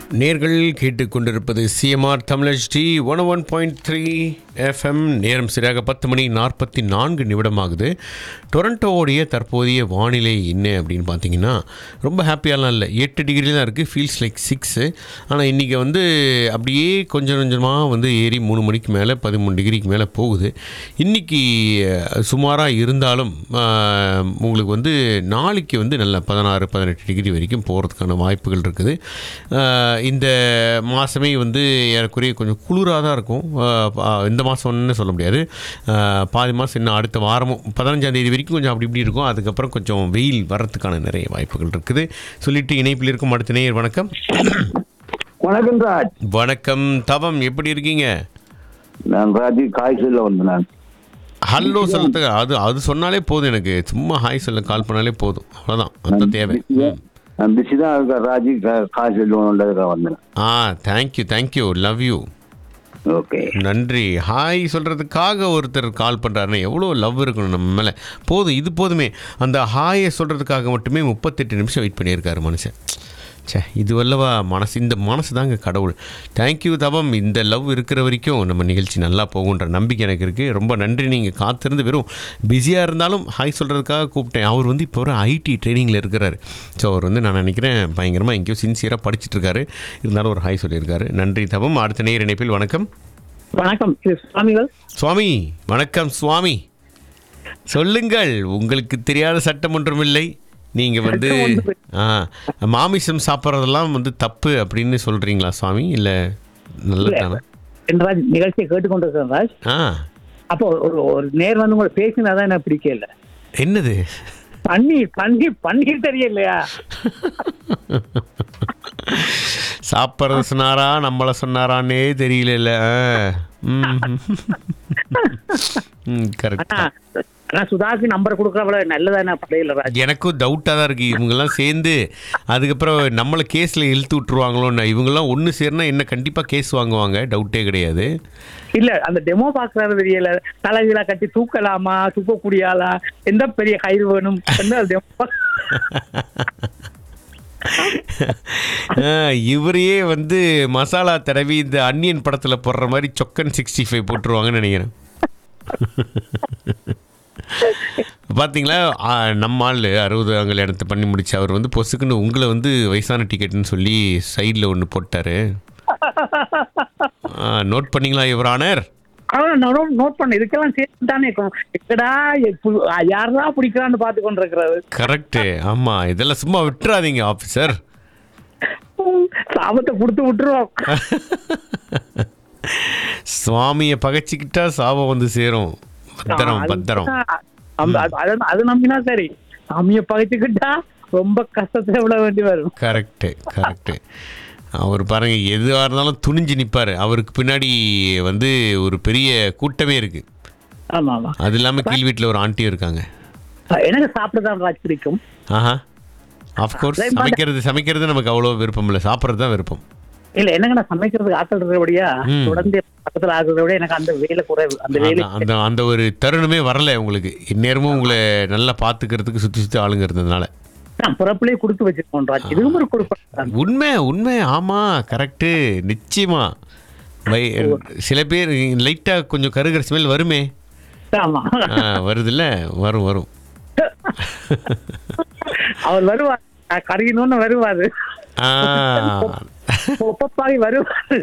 நேர்கள் கேட்டுக்கொண்டிருப்பது CMR Tamil one one point three FM நேரம் சரியாக பத்து மணி நாற்பத்தி நான்கு நிமிடமாகுது டொரண்டோவுடைய தற்போதைய வானிலை என்ன அப்படின்னு பார்த்தீங்கன்னா ரொம்ப ஹாப்பியாலாம் இல்லை எட்டு டிகிரி தான் இருக்குது ஃபீல்ஸ் லைக் சிக்ஸு ஆனால் இன்றைக்கி வந்து அப்படியே கொஞ்சம் கொஞ்சமாக வந்து ஏறி மூணு மணிக்கு மேலே பதிமூணு டிகிரிக்கு மேலே போகுது இன்றைக்கி சுமாராக இருந்தாலும் ஆஹ், உங்களுக்கு வந்து நாளைக்கு வந்து நல்ல பதினாறு பதினெட்டு டிகிரி வரைக்கும் போகிறதுக்கான வாய்ப்புகள் இருக்குது ஆஹ், இந்த மாதமே வந்து ஏறக்குறைய கொஞ்சம் குளிராக தான் இருக்கும் ஆஹ், பா- இந்த மாதம்னு சொல்ல முடியாது ஆஹ், பாதி மாதம் இன்னும் அடுத்த வாரமும் பதினஞ்சாம் தேதி வரைக்கும் கொஞ்சம் அப்படி இப்படி இருக்கும் அதுக்கப்புறம் கொஞ்சம் வெயில் வர்றதுக்கான நிறைய வாய்ப்புகள் இருக்குது சொல்லிட்டு இணைப்பில் இருக்கும் அடுத்த நேயர் வணக்கம் வணக்கம் ராஜ் வணக்கம் தவம் எப்படி இருக்கீங்க நான் ராஜி காய்ச்சல்ல வந்து நான் ஹலோ சொல்றதுக்கு அது அது சொன்னாலே போதும் எனக்கு சும்மா ஹாய் சொல்ல கால் பண்ணாலே போதும் அவ்வளோதான் அதுதான் தேவை ம். நான் பிஸி தான் இருக்கேன் ராஜி கா- காய்ச்சல் ஒன்றுக்காக வந்தேன் ஆ thank you thank you love you okay நன்றி ஹாய் சொல்கிறதுக்காக ஒருத்தர் கால் பண்ணுறாருன்னா எவ்வளோ லவ் இருக்கணும் நம்ம மேலே போதும் இது போதுமே அந்த ஹாயை சொல்கிறதுக்காக மட்டுமே முப்பத்தெட்டு நிமிஷம் வெயிட் பண்ணியிருக்காரு மனுஷன் ச்சே இது வல்லவா மனசு இந்த மனசு தாங்க கடவுள் தேங்க்யூ தவம் இந்த லவ் இருக்கிற வரைக்கும் நம்ம நிகழ்ச்சி நல்லா போகுன்ற நம்பிக்கை எனக்கு இருக்குது ரொம்ப நன்றி நீங்கள் காத்திருந்து வெறும் பிஸியாக இருந்தாலும் ஹாய் சொல்கிறதுக்காக கூப்பிட்டேன் அவர் வந்து இப்போ ஒரு ஐடி ட்ரைனிங்கில் இருக்கிறாரு ஸோ அவர் வந்து நான் நினைக்கிறேன் பயங்கரமாக எங்கேயோ சின்சியராக படிச்சுட்டு இருக்காரு இருந்தாலும் ஒரு ஹாய் சொல்லியிருக்காரு நன்றி தவம் அடுத்த நேர் இணைப்பில் வணக்கம் வணக்கம் இது சுவாமிகள் சுவாமி வணக்கம் சுவாமி சொல்லுங்கள் உங்களுக்கு தெரியாத சட்டம் ஒன்றும் இல்லை நீங்கள் வந்து ஆ மாமிசம் சாப்பிட்றதெல்லாம் வந்து தப்பு அப்படின்னு சொல்கிறீங்களா சுவாமி இல்லை நல்லதானே என்றாஜ் நிகழ்ச்சியை கேட்டுக்கொண்டிருக்கிறேன் ராஜ் ஆ அப்போ ஒரு ஒரு நேர் வந்து உங்களை பேசினாதான் எனக்கு பிடிக்கல என்னது பன்னீர் பன்னீர் பன்னீர் தெரியலையா சாப்பிட்றது சொன்னாரா நம்மளை சொன்னாரான்னே தெரியல ம் கரெக்ட் ஆனா ஆனா சுதாக்கு நம்பர் கொடுக்கறவள நல்லதானே படையில ராஜ் எனக்கும் டவுட்டாக தான் இருக்குது இவங்கெல்லாம் சேர்ந்து அதுக்கப்புறம் நம்மளை கேஸில் இழுத்து விட்ருவாங்களோன்னு இவங்கெல்லாம் ஒன்று சேர்னா என்ன கண்டிப்பாக கேஸ் வாங்குவாங்க டவுட்டே கிடையாது இல்ல அந்த டெமோ பாக்குறது தெரியல தலைகீழா கட்டி தூக்கலாமா தூக்கக்கூடியாளா எந்த பெரிய கயிறு வேணும் என்ன அது demo பாக்க- ஆ, இவரையே வந்து மசாலா தடவி இந்த அன்னியன் படத்தில் போடுற மாதிரி சொக்கன் சிக்ஸ்டி ஃபைவ் போட்டுருவாங்கன்னு நினைக்கிறேன் பார்த்தீங்களா ஆ, நம்ம ஆள் அறுபது அங்கே இடத்த பண்ணி முடிச்சு அவர் வந்து பொசுக்குன்னு உங்களை வந்து வயசான டிக்கெட்டுன்னு சொல்லி சைடில் ஒன்று போட்டார் நோட் பண்ணீங்களா இவர் ஆனர் அதான் நான் நோட் பண்ண இதுக்கெல்லாம் சேர்த்து தானே எக்கடா யாரா பிடிக்கிறான்னு பார்த்து கொண்டிருக்கிறது கரெக்டு ஆமாம் இதெல்லாம் சும்மா விட்டுறாதீங்க ஆஃபீஸர் சாபத்தை கொடுத்து விட்டுருவோம் சுவாமியை பகைச்சிக்கிட்டா சாபம் வந்து சேரும் பத்திரம் அது- பத்திரம் அந்த- அது- அது- அது நம்பினா சரி சாமியை பகைச்சுக்கிட்டா ரொம்ப கஷ்டத்தை விட வேண்டி வரும் கரெக்டு கரெக்டு அவர் பாருங்க எதுவாக இருந்தாலும் துணிஞ்சு நிற்பார் அவருக்கு பின்னாடி வந்து ஒரு பெரிய கூட்டமே இருக்கு ஆமா ஆமா அது இல்லாமல் கீழ் வீட்டில் ஒரு ஆண்டியும் இருக்காங்க எனக்கு சாப்பிடதான் ராஜ் பிடிக்கும் ஆஹா ஆஃப்கோர்ஸ் அதே மாதிரி- சமைக்கிறது சமைக்கிறது நமக்கு அவ்வளோ விருப்பம் இல்லை சாப்பிட்றது தான் விருப்பம் இல்ல எனக்கு நான் சமைக்கிறதுக்கு ஆக்கள் இருக்கிறபடியா ம். தொடர்ந்து பக்கத்துல ஆகுறத விட எனக்கு அந்த வேலை குறைவு அந்த வேலை அதான், அந்த அந்த ஒரு தருணமே வரல உங்களுக்கு இந்நேரமும் உங்களை நல்லா பார்த்துக்கிறதுக்கு சுற்றி சுற்றி ஆளுங்க இருந்ததுனால நான் பிறப்பிலே கொடுத்து வச்சிருக்கோம் ராஜ் இதுவும் ஒரு கொடுப்பேன் உண்மை உண்மை ஆமாம் கரெக்டு நிச்சயமா வை சில பேர் லைட்டாக கொஞ்சம் கருகிற ஸ்மெல் வருமே ஆமா ஆ, வருதுல்ல வரும் வரும் அவர் வருவார் நான் கருகினோன்னு வருவாரு ஆ ஒப்பப்பாவி வருவாரு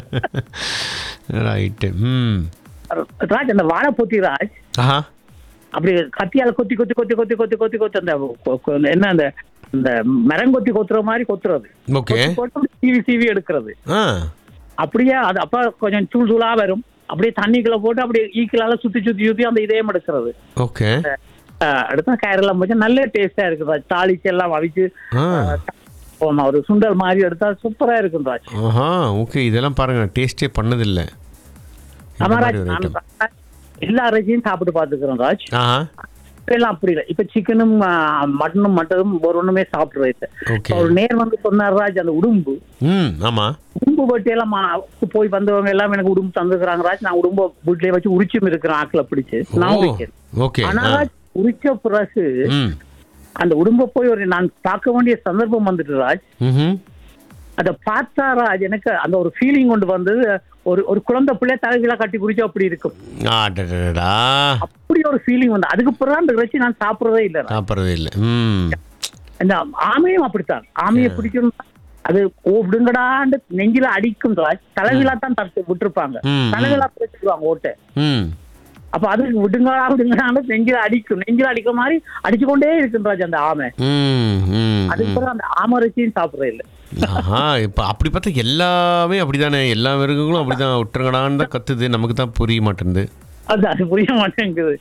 ரைட்டு ம் ராஜ் அந்த வாழை பொத்தி ராஜ் ஆஹா அப்படி கத்தியால கொத்தி கொத்தி கொத்தி கொத்தி கொத்தி கொத்தி கொத்தி அந்த கொ- கொ- என்ன அந்த இந்த மரங்கொத்தி கொத்துற மாதிரி கொத்துறது ஓகே கொத்தி போட்டு அப்படி சீவி சீவி எடுக்கிறது ஆ அப்படியே அது அப்ப கொஞ்சம் தூள் தூளா வரும் அப்படியே தண்ணிக்குள்ள போட்டு அப்படியே ஈக்களால சுத்தி சுத்தி சுத்தி அந்த இதயம் எடுக்கிறது ஓகே அஹ் அடுத்த கயிறெல்லாம் போச்சு நல்ல டேஸ்டா இருக்குது தாளிச்சு எல்லாம் அவிச்சு ஆ போன ஒரு சுண்டல் மாதிரி எடுத்தா சூப்பரா இருக்கும் ராஜ் ஆஹா ஓகே இதெல்லாம் பாருங்க நான் டேஸ்டே பண்ணதில்லை இந்த ஆமா மாதிரி ராஜ் ஒரு நான் ஐட்டம் எல்லா அரிசியும் சாப்பிட்டு பாத்துக்கிறோம் ராஜ் ஆஹா இப்ப எல்லாம் அப்படி இல்லை இப்ப சிக்கனும் மட்டனும் மட்டனும் ஒரு ஒண்ணுமே சாப்பிடுறது ஓகே ஒரு நேர் வந்து சொன்னார் ராஜ் அந்த உடும்பு ம் ஆமாம் உடும்பு பட்டி எல்லாம் மா- போய் வந்தவங்க எல்லாம் எனக்கு உடும்பு தந்துக்கிறாங்க ராஜ் நான் உடும்ப வீட்லயே வச்சு உரிச்சும் இருக்கிறேன் ஆக்கில பிடிச்சு நான் உரிக்கிறேன் ஓகே ஆனா ஆ ராஜ் உரிச்ச பிறகு ம் அந்த உடும்ப போய் ஒரு நான் பார்க்க வேண்டிய சந்தர்ப்பம் வந்துட்டு ராஜ் ம் அதை பார்த்தாரா அது எனக்கு அந்த ஒரு ஃபீலிங் கொண்டு வந்தது ஒரு ஒரு குழந்தை பிள்ளை தலைகீழா கட்டி குடிச்சா அப்படி இருக்கும் ஆடடடா அப்படி ஒரு ஃபீலிங் வந்து அதுக்கு பிறகு அந்த இறைச்சி நான் சாப்பிடுறதே இல்லை சாப்பிட்றது இல்லை ம் இந்த ஆமையும் அப்படித்தான் ஆமையை பிடிக்கணும் அது ஓ விடுங்கடான்னு நெஞ்சில அடிக்கும் ராஜ் தலைவிழா தான் தடுத்து விட்டுருப்பாங்க ம், ம். தலைவிழா பிடிச்சிருவாங்க ஓட்டை ம் அப்ப அது விடுங்கடா விடுங்கடான்னு நெஞ்சில அடிக்கும் நெஞ்சில அடிக்கிற மாதிரி அடிச்சு கொண்டே இருக்கும் ராஜ் அந்த ஆமை ம் ம் அதுக்கு பிறகு அந்த ஆமை இறைச்சியும் சாப்பிடுறே இல்லை ஆஹா இப்போ அப்படி பார்த்தா எல்லாமே அப்படிதானே எல்லா மிருகங்களும் அப்படிதான் விட்டுருங்கடான்னு தான் கத்துது நமக்கு தான் புரிய மாட்டேங்குது அது அது புரிய மாட்டேங்குது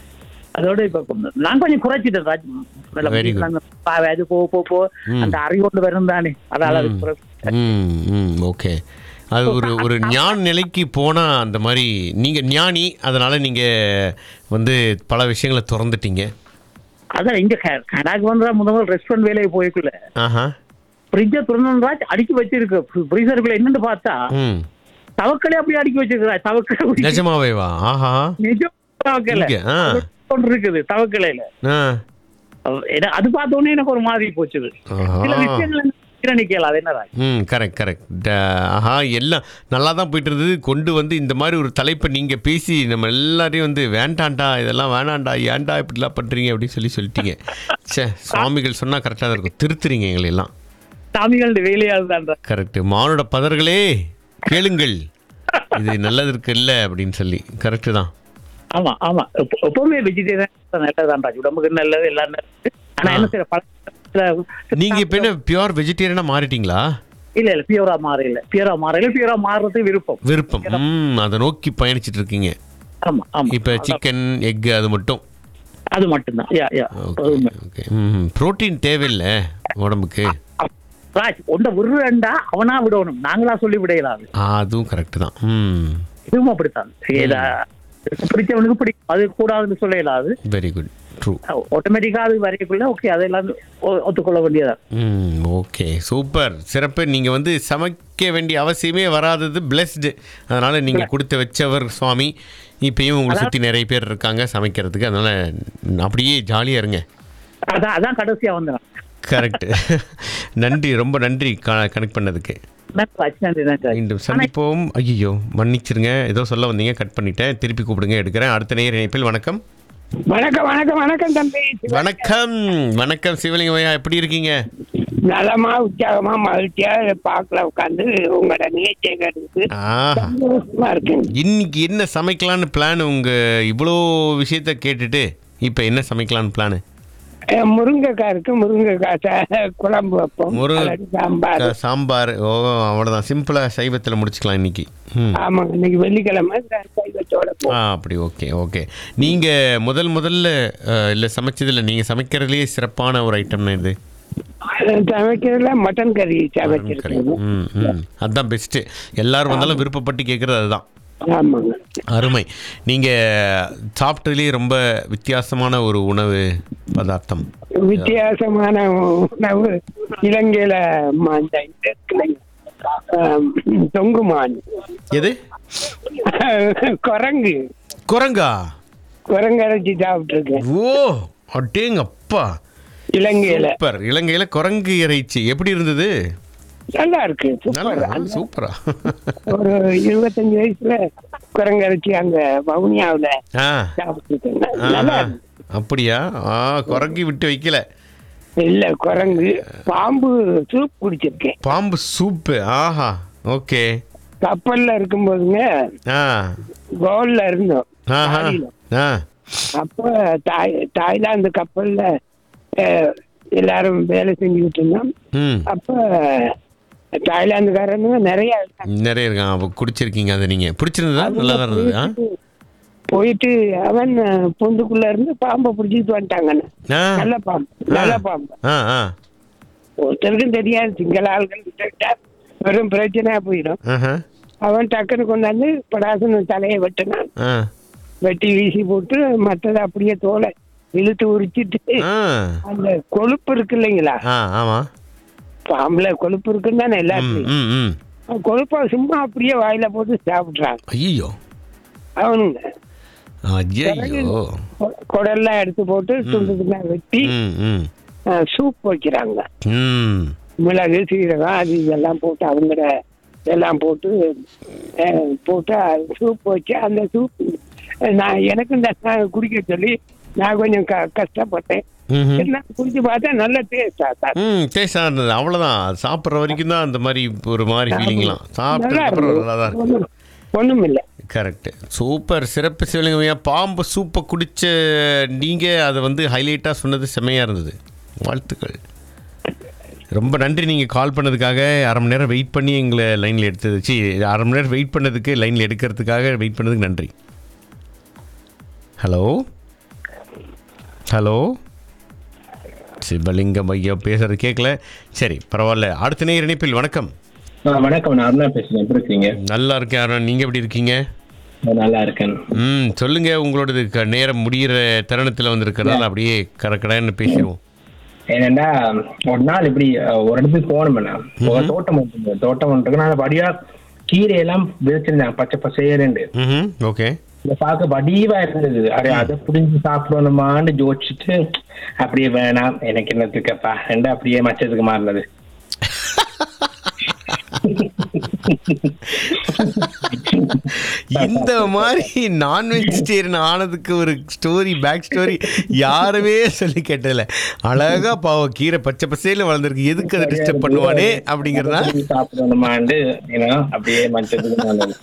அதோட இப்ப கொஞ்சம் நான் கொஞ்சம் குறைச்சிட்டேன் ராஜ் நல்ல Very good. அந்த பாவை, அது போ போ போ அந்த அறிவோண்டு வரும் தானே அதால அது குறை- ம் ம் ஓகே அது ஒரு ஒரு ஞான நிலைக்கு போனால் அந்த மாதிரி நீங்கள் ஞானி அதனால் நீங்கள் வந்து பல விஷயங்களை திறந்துட்டீங்க அதான் இங்க க- கடாக்கு வந்தா முதல் ரெஸ்டாரண்ட் வேலையை போய்க்குள்ள ஆஹா ஃப்ரிட்ஜை திறந்தா அடிக்கி வச்சிருக்கு ஃப்ரீசருக்குள்ள என்னன்னு பார்த்தா ம் தவக்களே அப்படியே அடிக்கி வச்சிருக்கிறா தவக்களை நிஜமாவே வா ஆஹா நிஜம் தவக்கலை இங்க, ஆ. ஒன்று இருக்குது தவக்கலையில ஆ எனக்கு அது பார்த்த உடனே எனக்கு ஒரு மாதிரி போச்சுது ஆஹா. சில விஷயங்கள் நினைக்கலாம் அது என்ன ராஜ் ம் கரெக்ட் கரெக்ட் ஆஹா எல்லாம் நல்லா தான் போயிட்டு இருந்தது கொண்டு வந்து இந்த மாதிரி ஒரு தலைப்பை நீங்கள் பேசி நம்ம எல்லாரையும் வந்து வேண்டாண்டா இதெல்லாம் வேணாண்டா ஏன்டா இப்படிலாம் பண்ணுறீங்க அப்படின்னு சொல்லி சொல்லிட்டீங்க சே சுவாமிகள் சொன்னால் கரெக்டாக தான் இருக்கும் திருத்துறீங்க எங்களை எல்லாம் சாமிகளோட வேலையா தான் கரெக்ட் மானோட பதர்களே கேளுங்கள் இது நல்லதற்கு இல்லை அப்படின்னு சொல்லி கரெக்டு தான் ஆமா ஆமா எப்ப- எப்பவுமே வெஜிடேரியன் நல்லதான் ராஜ் உடம்புக்கு நல்லது எல்லாம் நல்லது ஆனா என்ன செய்ய பழ நீங்கள் இப்போ என்ன பியூர் வெஜிடேரியனாக மாறிட்டீங்களா இல்ல இல்ல பியூரா மாறல பியூரா மாறல பியூரா மாறுறது விருப்பம் விருப்பம் ம் அதை நோக்கி பயணிச்சிட்டு இருக்கீங்க ஆமா ஆமா இப்போ சிக்கன் எக்கு அது மட்டும் அது மட்டும்தான் yeah yeah okay okay hmm protein தேவையில்லை உடம்புக்கு ராஜ் ஒன்றை விடுறா அவனா விடணும் நாங்களா சொல்லி விடையலாது ஆ, அதுவும் கரெக்டு தான் ம் இதுவும் அப்படித்தான் ஏதா பிடிச்சவனுக்கு பிடிக்கும் அது கூடாதுன்னு சொல்ல இயலாது வெரி குட் ட்ரூ ஆட்டோமேட்டிக்கா அது வரைக்குள்ள ஓகே அதெல்லாம் ஒ- ஒத்துக்கொள்ள வேண்டியதா ம் ஓகே சூப்பர் சிறப்பு நீங்கள் வந்து சமைக்க வேண்டிய அவசியமே வராதது பிளெஸ்டு அதனால் நீங்கள் கொடுத்து வச்சவர் சுவாமி இப்பயும் உங்களை சுற்றி நிறைய பேர் இருக்காங்க சமைக்கிறதுக்கு அதனால் அப்படியே ஜாலியாக இருங்க அதான் அதான் கடைசியா வந்தேன் கரெக்ட் நன்றி ரொம்ப நன்றி கனெக்ட் பண்ணதுக்கு நன்றி ராஜ் நன்றி நன்றி ராஜ். மீண்டும் சந்திப்போம் ஐயோ மன்னிச்சிருங்க ஏதோ சொல்ல வந்தீங்க கட் பண்ணிட்டேன் திருப்பி கூப்பிடுங்க எடுக்கிறேன் அடுத்த நேர் இணைப்பில் வணக்கம் வணக்கம் வணக்கம் வணக்கம் தம்பி வணக்கம் வணக்கம் சிவலிங்கம் ஐயா எப்படி இருக்கீங்க நலமா உற்சாகமா மகிழ்ச்சியா பார்க்கல உட்காந்து உங்களோட நிகழ்ச்சியை கேட்டு ஆ சந்தோஷமா இருக்குங்க இன்னைக்கு என்ன சமைக்கலான்னு பிளான் உங்க இவ்வளோ விஷயத்த கேட்டுட்டு இப்போ என்ன சமைக்கலான்னு பிளான் அஹ் முருங்கைக்காய் இருக்கு முருங்கைக்காய் ச- குழம்பு வைப்போம் முருங்கை- அல்லது சாம்பார் சாம்பார் ஓ அவ்வளோதான் சிம்பிளாக சைவத்தில் முடிச்சுக்கலாம் இன்னைக்கு ம் ஆமாங்க இன்னைக்கு வெள்ளிக்கிழமை இந்த சைவத்தோட ஆ போ அப்படி ஓகே ஓகே நீங்கள் முதல் முதல்ல இல்லை சமைச்சதில்ல நீங்கள் சமைக்கிறதுலேயே சிறப்பான ஒரு ஐட்டம்னா இது சமைக்கிறதுல மட்டன் கறி கறி சமைச்சிருக்கேன் ம் ம் அதுதான் பெஸ்ட்டு எல்லாரும் வந்தாலும் விருப்பப்பட்டு கேட்குறது அதுதான் ஆமாங்க அருமை நீங்கள் சாப்பிட்டதுலேயே ரொம்ப வித்தியாசமான ஒரு உணவு பதார்த்தம் வித்தியாசமான உணவு இலங்கையில ம- இந்த இது இருக்குல்லைங்க, ஆம், தொங்கு மான் எது குரங்கு குரங்கா குரங்கு அரைச்சி சாப்பிட்டுருக்கேன் ஓ அட்டேங்க அப்பா இலங்கையில சூப்பர் இலங்கையில் குரங்கு இறைச்சி எப்படி இருந்தது நல்லா இருக்கு நல்லா சூப்பர் சூப்பரா ஒரு இருபத்தஞ்சு வயசுல குரங்கரைச்சி அங்க வவுனியாவுல ஆ சாப்பிட்டுருக்கேன் ஆ, நல்லா ஆ. இருக்கு. அப்படியா ஆ குரங்கி விட்டு வைக்கல இல்ல குரங்கு பாம்பு சூப் குடிச்சிருக்கேன் பாம்பு சூப்பு ஆஹா ஓகே கப்பல்ல இருக்கும்போதுங்க ஆ கோல்ல இருந்தோம் ஆஹா தாடியில. ஆ அப்ப தாய் தாய்லாந்து கப்பல்ல அஹ், எல்லாரும் வேலை செஞ்சுக்கிட்டு இருந்தோம் ம் அப்ப தாய்லாந்துக்காரனுங்க நிறைய இருக்காங்க. நிறைய இருக்கான் அப்போ குடிச்சிருக்கீங்க அதை நீங்கள் பிடிச்சிருந்ததா நல்லா தான் இருந்தது ஆ போயிட்டு அவன் அஹ், பொந்துக்குள்ள இருந்து பாம்பை பிடிச்சிட்டு வந்துட்டாங்கன்னு ஆ நல்ல பாம்பு நல்ல பாம்பு ஆ ஆ ஒருத்தருக்கும் தெரியாது சிங்கள ஆள்கள் கிட்ட வெறும் பிரச்சனையா போயிடும் ஆஹா அவன் டக்குன்னு கொண்டாந்து படாசுன்னு தலையை வெட்டினான் ஆ வெட்டி வீசி போட்டு மற்றதை அப்படியே தோலை இழுத்து உரிச்சிட்டு ஆ அந்த கொழுப்பு இருக்கு இல்லைங்களா ஆ ஆமாம் பாம்புல கொழுப்பு இருக்குன்னு தானே ம் எல்லாத்தையும் ம் ம் கொழுப்பை சும்மா அப்படியே வாயில போட்டு சாப்பிட்றாங்க ஐயோ அவனுங்க ஐயோ கொ- குடல்லாம் எடுத்து போட்டு துண்டு துண்டா வெட்டி ம் ம் அஹ், சூப் வைக்கிறாங்க ம் மிளகு சீரகம் அது இதெல்லாம் போட்டு அவங்கள இதெல்லாம் போட்டு அஹ், போட்டு சூப் வச்சு அந்த சூப் நான் எனக்கு இந்த நான் குடிக்க சொல்லி நான் கொஞ்சம் க கஷ்டப்பட்டேன் ம்ஹும். எல்லாம் குடிச்சு பார்த்தா நல்ல டேஸ்டா சார் ம் டேஸ்டாக இருந்தது அவ்வளோதான் சாப்பிட்ற வரைக்கும் தான் அந்த மாதிரி ஒரு மாதிரி ஃபீலிங்லாம் சாப்பிட்டதுக்கப்புறம் நல்லா தான் இருக்கு ஒண்ணும் ஒண்ணும் இல்லை கரெக்டு சூப்பர் சிறப்பு சிவலிங்கமையா பாம்பு சூப்பை குடிச்ச நீங்கள் அதை வந்து ஹைலைட்டாக சொன்னது செம்மையாக இருந்தது வாழ்த்துக்கள் ரொம்ப நன்றி நீங்கள் கால் பண்ணதுக்காக அரை மணி நேரம் வெயிட் பண்ணி எங்களை லைனில் எடுத்தது சி அரை மணி நேரம் வெயிட் பண்ணதுக்கு லைனில் எடுக்கிறதுக்காக வெயிட் பண்ணதுக்கு நன்றி ஹலோ ஹலோ சிவலிங்கம் ஐயா பேசுறது கேட்கல சரி பரவாயில்ல அடுத்த நேர் இணைப்பில் வணக்கம் ஆ, வணக்கம் நான் அருணா பேசுறேன் எப்படி இருக்கீங்க நல்லா இருக்கேன் அருண் நீங்கள் எப்படி இருக்கீங்க நான் நல்லா இருக்கேன் ம் சொல்லுங்க உங்களோடது க- நேரம் முடியிற தருணத்தில் வந்திருக்கிறதால அப்படியே கரக்கடன்னு பேசிடுவோம் ஏன்னா ஒரு நாள் இப்படி அஹ், ஒரு இடத்துக்கு போனோம்னா ஒரு தோட்டம் ஒன்று இருந்தது. தோட்டம் ஒன்று இருக்கு நான் வடியா கீரை எல்லாம் விதைச்சிருந்தாங்க பச்சை பசேரண்டு ம் ஓகே இதை பார்க்க வடிவா இருந்தது அடே அதை புடிஞ்சு சாப்பிடணுமான்னு ஜோதிச்சுட்டு அப்படியே வேணாம் எனக்கு என்னத்துக்கப்பா ரெண்டு அப்படியே மச்சத்துக்கு மாறினது இந்த மாதிரி நான் வெஜிடேரியன் ஆனதுக்கு ஒரு ஸ்டோரி பேக் ஸ்டோரி யாருமே சொல்லி கேட்டதில்ல அழகா பாவம் கீரை பச்சை பசேல வளர்ந்துருக்கு எதுக்கு அதை டிஸ்டர்ப் பண்ணுவானே அப்படிங்கிறதா அதை புடிஞ்சு சாப்பிடணுமான்னு you know, அப்படியே மச்சத்துக்கு மாறினது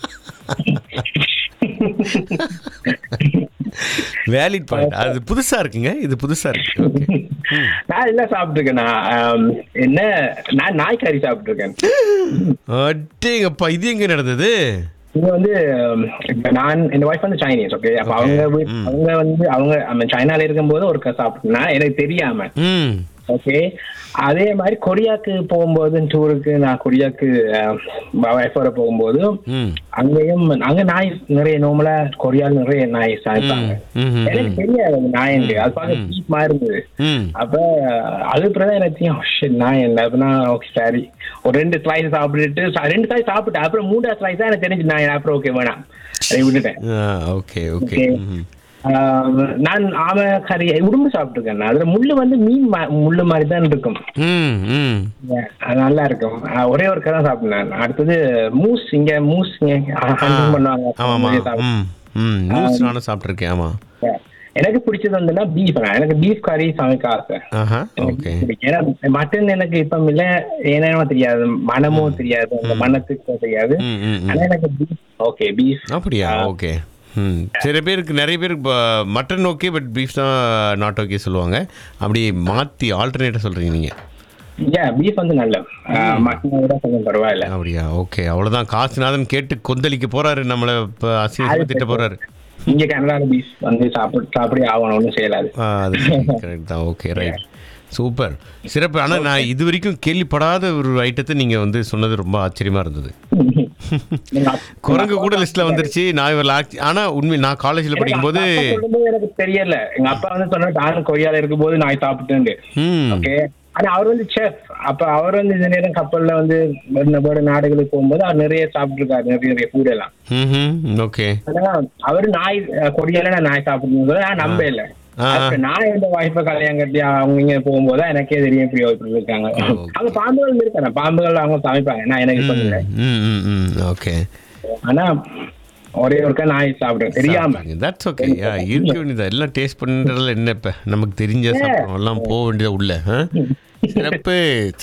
வேலிட் பாயிண்ட் அது புதுசா இருக்குங்க இது புதுசா இருக்கு ஓகே நான் என்ன சாப்பிட்டுருக்கேன் என்ன நான் நாய்க்கறி சாப்பிட்டுருக்கேன் அட்டேங்கப்பா இது எங்க நடந்தது இது வந்து உம், இப்ப நான் என் ஒய்ஃப் வந்து சைனீஸ் ஓகே அப்ப அவங்க வீட்- அவங்க வந்து அவங்க I mean, சைனால இருக்கும்போது ஒரு சாப்பிட்டேன் எனக்கு தெரியாம ம் ஓகே அதே மாதிரி கொரியாக்கு போகும்போது டூருக்கு நான் கொரியாக்கு ஒய்ஃபோட போகும்போது ம் அங்கேயும் அங்க நாய் நிறைய நோமலா கொரியால நிறைய நாய் சாய்ப்பாங்க ம், ம், எனக்கு தெரியாது அது நாயண்டு அது பார்க்க சீப் மாதிரி இருந்தது ம் அப்ப அது பிறகு எனக்கு தெரியும் "Oh shit, நான் என்ன அப்படின்னா ஓகே சரி ஒரு ரெண்டு ஸ்லைஸ் சாப்பிட்டுட்டு ச- ரெண்டு ஸ்லைஸ் சாப்பிட்டேன் அப்புறம் மூணாவது ஸ்லைஸ் தான் எனக்கு தெரிஞ்சு நான் அப்புறம் ஓகே வேணாம் அதை விட்டுட்டேன் ஓகே ஓகே Okay. ஆஹ் நான் ஆம கறி உடும்பு சாப்பிட்டுருக்கேன் அதுல முள்ளு வந்து மீன் மா- முள்ளு மாதிரி தான் இருக்கும் ம் ம் அது நல்லா இருக்கும் ஆஹ் ஒரே ஒரு கதை சாப்பிட்டேன் அடுத்தது மூஸ் இங்க மூஸ் இங்க hunting பண்ணுவாங்க ஆமாம் அது சாப்பிட்டேன். ம் ம் நியூஸ் நானும் சாப்பிட்ருக்கேன் ஆமாம் எனக்கு பிடிச்சது வந்துன்னா பீஃப் எனக்கு பீஃப் கறி சமைக்க ஆசை ஆஹா ஓகே பிடிக்கும். ஏன்னா மட்டன் எனக்கு இப்ப இல்ல ஏனோ தெரியாது மனமும் தெரியாது அந்த மனத்துக்கு தெரியாது ம் ம் ம். ஆனா எனக்கு பீஃப் ஓகே பீஃப் அப்படியா ஓகே ம் சில பேருக்கு நிறைய பேருக்கு மட்டன் ஓகே பட் பீஃப் தான் நாட் ஓகே சொல்லுவாங்க அப்படி மாற்றி ஆல்டர்னேட்டாக சொல்கிறீங்க நீங்கள் யா பீஃப் வந்து நல்ல மட்டனை விட கொஞ்சம் பரவாயில்ல அப்படியா ஓகே அவ்வளோதான் காசுநாதன் கேட்டு கொந்தளிக்க போகிறாரு நம்மளை இப்போ அசிங்க திட்ட போகிறாரு இங்க கனடால பீஃப் வந்து சாப்பிட சாப்பிடி ஆகணும் ஒன்றும் செய்யலாது அது கரெக்ட் தான் ஓகே ரைட் சூப்பர் சிறப்பு ஆனால் நான் இது வரைக்கும் கேள்விப்படாத ஒரு ஐட்டத்தை நீங்கள் வந்து சொன்னது ரொம்ப ஆச்சரியமாக இருந்தது எங்க அப்பா- குரங்கு கூட லிஸ்ட்டில் வந்துருச்சு நான் இவர் ஆனால் உண்மை நான் காலேஜில் படிக்கும்போது எங்க அப்பா சொல்லும்போது எனக்கு தெரியல எங்க அப்பா வந்து சொன்னாரு நானும் கொரியால இருக்கும்போது நான் சாப்பிட்டேன் ம் ஓகே ஆனா அவர் வந்து செஃப் அப்ப அவர் வந்து இந்த நேரம் கப்பல்ல வந்து வேறு வேறு நாடுகளுக்கு போகும்போது அவர் நிறைய சாப்பிட்டுருக்காரு நிறைய நிறைய food எல்லாம் ம் ஓகே ஆனா அவரு நாய் அஹ், கொரியால நான் நாய் சாப்பிடுறது நான் நம்ப இல்ல ஆ. அப்ப நான் இந்த வாய்ப்பை கல்யாணம் கட்டி அவங்க இங்க போகும்போது எனக்கே தெரியும் இப்படி இப்படி இருக்காங்க அங்க பாம்புகள் இருக்காங்க பாம்புகள் அவங்க சமைப்பாங்க நான் எனக்கு சொல்லல ம் ம் ம் ஓகே ஆனா ஒரே ஒருக்கா நாய் சாப்பிடுறேன் தெரியாம தட்ஸ் ஓகே இருக்க வேண்டியதா எல்லாம் டேஸ்ட் பண்ணுறதுல என்ன இப்போ நமக்கு தெரிஞ்ச சாப்பிட்றோம் எல்லாம் போக வேண்டியதா உள்ள ஆ? சிறப்பு